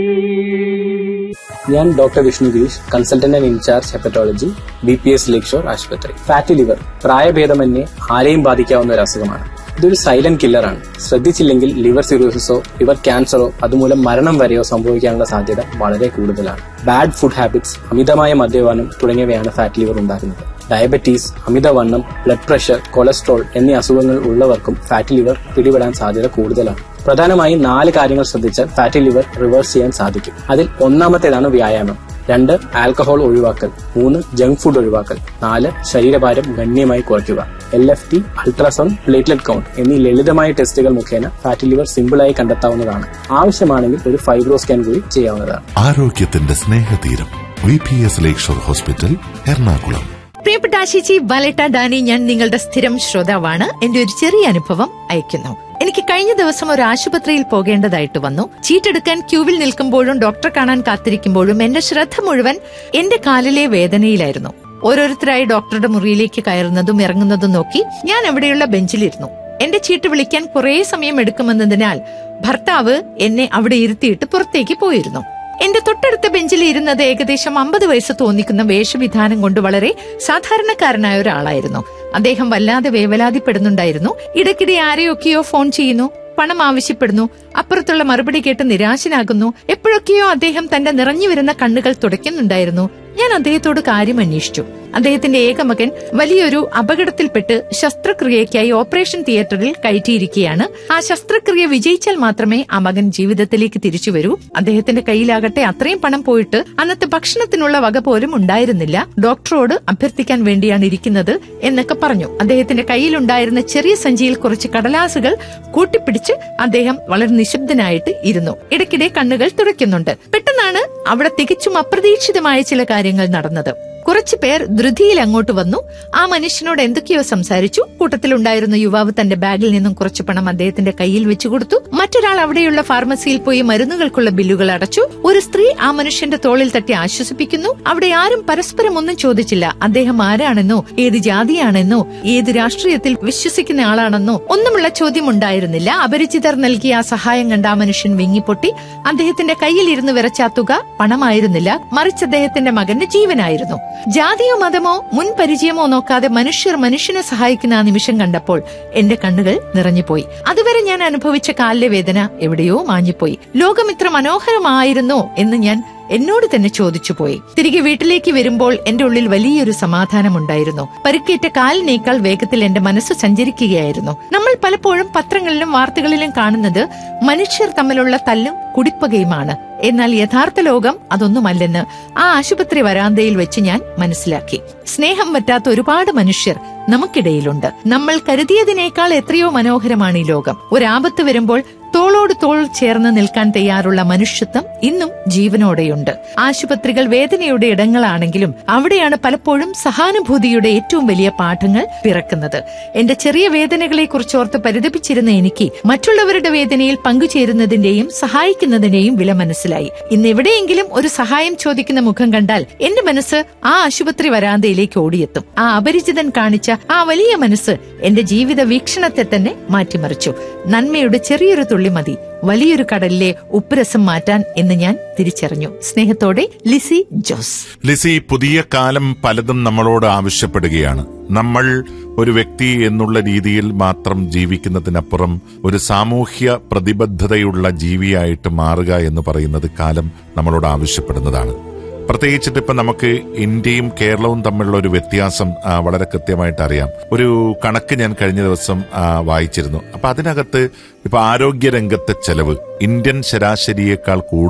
ഞാൻ doctor Vishnu Girish consultant and in charge hepatology B P S Lakeshore ആശുപത്രി fatty liver പ്രായഭേദമന്യേ ആരെയും ബാധിക്കാവുന്ന ഒരു അസുഖമാണ് ഇതൊരു സൈലന്റ് കില്ലറാണ് ശ്രദ്ധിച്ചില്ലെങ്കിൽ ലിവർ സിറോസിസോ ലിവർ ക്യാൻസറോ അതുമൂലം മരണം വരെയോ സംഭവിക്കാനുള്ള സാധ്യത വളരെ കൂടുതലാണ് ബാഡ് ഫുഡ് ഹാബിറ്റ്സ് അമിതമായ മദ്യപാനം തുടങ്ങിയവയാണ് ഫാറ്റ് ലിവർ ഉണ്ടാക്കുന്നത് ഡയബറ്റീസ് അമിതവണ്ണം ബ്ലഡ് പ്രഷർ കൊളസ്ട്രോൾ എന്നീ അസുഖങ്ങൾ ഉള്ളവർക്കും ഫാറ്റി ലിവർ പിടിപെടാൻ സാധ്യത കൂടുതലാണ് പ്രധാനമായും നാല് കാര്യങ്ങൾ ശ്രദ്ധിച്ചാൽ ഫാറ്റി ലിവർ റിവേഴ്സ് ചെയ്യാൻ സാധിക്കും അതിൽ ഒന്നാമത്തേതാണ് വ്യായാമം രണ്ട് ആൽക്കഹോൾ ഒഴിവാക്കൽ മൂന്ന് ജങ്ക് ഫുഡ് ഒഴിവാക്കൽ നാല് ശരീരഭാരം ഗണ്യമായി കുറയ്ക്കുക L F T ultrasound platelet count എന്നീ ലളിതമായ ടെസ്റ്റുകൾ മുഖേന ഫാറ്റി ലിവർ സിമ്പിളായി കണ്ടെത്താവുന്നതാണ് ആവശ്യമാണെങ്കിൽ ഒരു ഫൈബ്രോ സ്കാൻ കൂടി ചെയ്യാവുന്നതാണ് ആരോഗ്യത്തിന്റെ സ്നേഹതീരം V P S Lakeshore hospital Ernakulam പ്രിയപ്പെട്ട ആശിച്ചി ബാലേട്ട ഡാനി ഞാൻ നിങ്ങളുടെ സ്ഥിരം ശ്രോതാവാണ് എന്റെ ഒരു ചെറിയ അനുഭവം അയക്കുന്നു എനിക്ക് കഴിഞ്ഞ ദിവസം ഒരു ആശുപത്രിയിൽ പോകേണ്ടതായിട്ട് വന്നു ചീട്ടെടുക്കാൻ ക്യൂവിൽ നിൽക്കുമ്പോഴും ഡോക്ടറെ കാണാൻ കാത്തിരിക്കുമ്പോഴും എന്റെ ശ്രദ്ധ മുഴുവൻ എന്റെ കാലിലെ വേദനയിലായിരുന്നു ഓരോരുത്തരായി ഡോക്ടറുടെ മുറിയിലേക്ക് കയറുന്നതും ഇറങ്ങുന്നതും നോക്കി ഞാൻ അവിടെയുള്ള ബെഞ്ചിലിരുന്നു എന്റെ ചീട്ട് വിളിക്കാൻ കുറേ സമയം എടുക്കുമെന്നതിനാൽ ഭർത്താവ് എന്നെ അവിടെ ഇരുത്തിയിട്ട് പുറത്തേക്ക് പോയിരുന്നു എന്റെ തൊട്ടടുത്ത ബെഞ്ചിൽ ഇരുന്നത് ഏകദേശം അമ്പത് വയസ്സ് തോന്നിക്കുന്ന വേഷവിധാനം കൊണ്ട് വളരെ സാധാരണക്കാരനായ ഒരാളായിരുന്നു അദ്ദേഹം വല്ലാതെ വേവലാതിപ്പെടുന്നുണ്ടായിരുന്നു ഇടയ്ക്കിടെ ആരെയൊക്കെയോ ഫോൺ ചെയ്യുന്നു പണം ആവശ്യപ്പെടുന്നു അപ്പുറത്തുള്ള മറുപടി കേട്ട് നിരാശനാകുന്നു എപ്പോഴൊക്കെയോ അദ്ദേഹം തന്റെ നിറഞ്ഞു വരുന്ന കണ്ണുകൾ തുടയ്ക്കുന്നുണ്ടായിരുന്നു ഞാൻ അദ്ദേഹത്തോട് കാര്യം അന്വേഷിച്ചു അദ്ദേഹത്തിന്റെ ഏക മകൻ വലിയൊരു അപകടത്തിൽപ്പെട്ട് ശസ്ത്രക്രിയയ്ക്കായി ഓപ്പറേഷൻ തിയേറ്ററിൽ കയറ്റിയിരിക്കുകയാണ് ആ ശസ്ത്രക്രിയ വിജയിച്ചാൽ മാത്രമേ ആ മകൻ ജീവിതത്തിലേക്ക് തിരിച്ചു വരൂ അദ്ദേഹത്തിന്റെ കയ്യിലാകട്ടെ അത്രയും പണം പോയിട്ട് അന്നത്തെ ഭക്ഷണത്തിനുള്ള വക പോലും ഉണ്ടായിരുന്നില്ല ഡോക്ടറോട് അഭ്യർത്ഥിക്കാൻ വേണ്ടിയാണ് ഇരിക്കുന്നത് എന്നൊക്കെ പറഞ്ഞു അദ്ദേഹത്തിന്റെ കയ്യിലുണ്ടായിരുന്ന ചെറിയ സഞ്ചിയിൽ കുറച്ച് കടലാസുകൾ കൂട്ടിപ്പിടിച്ച് അദ്ദേഹം വളരെ നിശബ്ദനായിട്ട് ഇരുന്നു ഇടയ്ക്കിടെ കണ്ണുകൾ തുറയ്ക്കുന്നുണ്ട് പെട്ടെന്നാണ് അവിടെ തികച്ചും അപ്രതീക്ഷിതമായ ചില കാര്യങ്ങൾ നടന്നത് കുറച്ചു പേർ ധൃതിയിൽ അങ്ങോട്ട് വന്നു ആ മനുഷ്യനോട് എന്തൊക്കെയോ സംസാരിച്ചു കൂട്ടത്തിലുണ്ടായിരുന്ന യുവാവ് തന്റെ ബാഗിൽ നിന്നും കുറച്ച് പണം അദ്ദേഹത്തിന്റെ കയ്യിൽ വെച്ചു കൊടുത്തു മറ്റൊരാൾ അവിടെയുള്ള ഫാർമസിയിൽ പോയി മരുന്നുകൾക്കുള്ള ബില്ലുകൾ അടച്ചു ഒരു സ്ത്രീ ആ മനുഷ്യന്റെ തോളിൽ തട്ടി ആശ്വസിപ്പിക്കുന്നു അവിടെ ആരും പരസ്പരം ഒന്നും ചോദിച്ചില്ല അദ്ദേഹം ആരാണെന്നോ ഏത് ജാതിയാണെന്നോ ഏത് രാഷ്ട്രീയത്തിൽ വിശ്വസിക്കുന്ന ആളാണെന്നോ ഒന്നുമുള്ള ചോദ്യം ഉണ്ടായിരുന്നില്ല അപരിചിതർ നൽകിയ ആ സഹായം കണ്ട ആ മനുഷ്യൻ വിങ്ങിപ്പൊട്ടി അദ്ദേഹത്തിന്റെ കയ്യിൽ ഇരുന്ന് വിറച്ച ആ തുക പണമായിരുന്നില്ല മറിച്ച് അദ്ദേഹത്തിന്റെ മകന്റെ ജീവനായിരുന്നു ജാതിയോ മതമോ മുൻ പരിചയമോ നോക്കാതെ മനുഷ്യർ മനുഷ്യനെ സഹായിക്കുന്ന ആ നിമിഷം കണ്ടപ്പോൾ എന്റെ കണ്ണുകൾ നിറഞ്ഞുപോയി അതുവരെ ഞാൻ അനുഭവിച്ച കാലിലെ വേദന എവിടെയോ മാഞ്ഞുപോയി ലോകം ഇത്ര മനോഹരമായിരുന്നോ എന്ന് ഞാൻ എന്നോട് തന്നെ ചോദിച്ചു പോയി തിരികെ വീട്ടിലേക്ക് വരുമ്പോൾ എന്റെ ഉള്ളിൽ വലിയൊരു സമാധാനമുണ്ടായിരുന്നു പരിക്കേറ്റ കാലിനേക്കാൾ വേഗത്തിൽ എന്റെ മനസ്സ് സഞ്ചരിക്കുകയായിരുന്നു നമ്മൾ പലപ്പോഴും പത്രങ്ങളിലും വാർത്തകളിലും കാണുന്നത് മനുഷ്യർ തമ്മിലുള്ള തല്ലും കുടിപ്പകയുമാണ് എന്നാൽ യഥാർത്ഥ ലോകം അതൊന്നുമല്ലെന്ന് ആ ആശുപത്രി വരാന്തയിൽ വെച്ച് ഞാൻ മനസ്സിലാക്കി സ്നേഹം പറ്റാത്ത ഒരുപാട് മനുഷ്യർ നമുക്കിടയിലുണ്ട് നമ്മൾ കരുതിയതിനേക്കാൾ എത്രയോ മനോഹരമാണ് ഈ ലോകം ഒരാപത്ത് വരുമ്പോൾ തോളോട് തോൾ ചേർന്ന് നിൽക്കാൻ തയ്യാറുള്ള മനുഷ്യത്വം ഇന്നും ജീവനോടെയുണ്ട് ആശുപത്രികൾ വേദനയുടെ ഇടങ്ങളാണെങ്കിലും അവിടെയാണ് പലപ്പോഴും സഹാനുഭൂതിയുടെ ഏറ്റവും വലിയ പാഠങ്ങൾ പിറക്കുന്നത് എന്റെ ചെറിയ വേദനകളെ കുറിച്ചോർത്ത് പരിതപിച്ചിരുന്ന എനിക്ക് മറ്റുള്ളവരുടെ വേദനയിൽ പങ്കുചേരുന്നതിന്റെയും സഹായിക്കുന്നതിന്റെയും വില മനസ്സിലായി ഇന്ന് എവിടെയെങ്കിലും ഒരു സഹായം ചോദിക്കുന്ന മുഖം കണ്ടാൽ എന്റെ മനസ്സ് ആ ആശുപത്രി വരാന്തയിലേക്ക് ഓടിയെത്തും ആ അപരിചിതൻ കാണിച്ച ആ വലിയ മനസ്സ് എന്റെ ജീവിത വീക്ഷണത്തെ തന്നെ മാറ്റിമറിച്ചു നന്മയുടെ ചെറിയൊരു തുള്ളി മതി വലിയൊരു കടലിലെ ഉപ്പുരസം മാറ്റാൻ എന്ന് ഞാൻ തിരിച്ചറിഞ്ഞു സ്നേഹത്തോടെ ലിസി ജോസ് ലിസി പുതിയ കാലം പലതും നമ്മളോട് ആവശ്യപ്പെടുകയാണ് നമ്മൾ ഒരു വ്യക്തി എന്നുള്ള രീതിയിൽ മാത്രം ജീവിക്കുന്നതിനപ്പുറം ഒരു സാമൂഹ്യ പ്രതിബദ്ധതയുള്ള ജീവിയായിട്ട് മാറുക എന്ന് പറയുന്നത് കാലം നമ്മളോട് ആവശ്യപ്പെടുന്നതാണ് പ്രത്യേകിച്ചിട്ട് ഇപ്പൊ നമുക്ക് ഇന്ത്യയും കേരളവും തമ്മിലുള്ള ഒരു വ്യത്യാസം ആ, വളരെ കൃത്യമായിട്ട് അറിയാം ഒരു കണക്ക് ഞാൻ കഴിഞ്ഞ ദിവസം ആ, വായിച്ചിരുന്നു അപ്പൊ അതിനകത്ത് ഇപ്പൊ ആരോഗ്യ രംഗത്തെ ചെലവ് ഇന്ത്യൻ ശരാശരിയേക്കാൾ കൂടുതൽ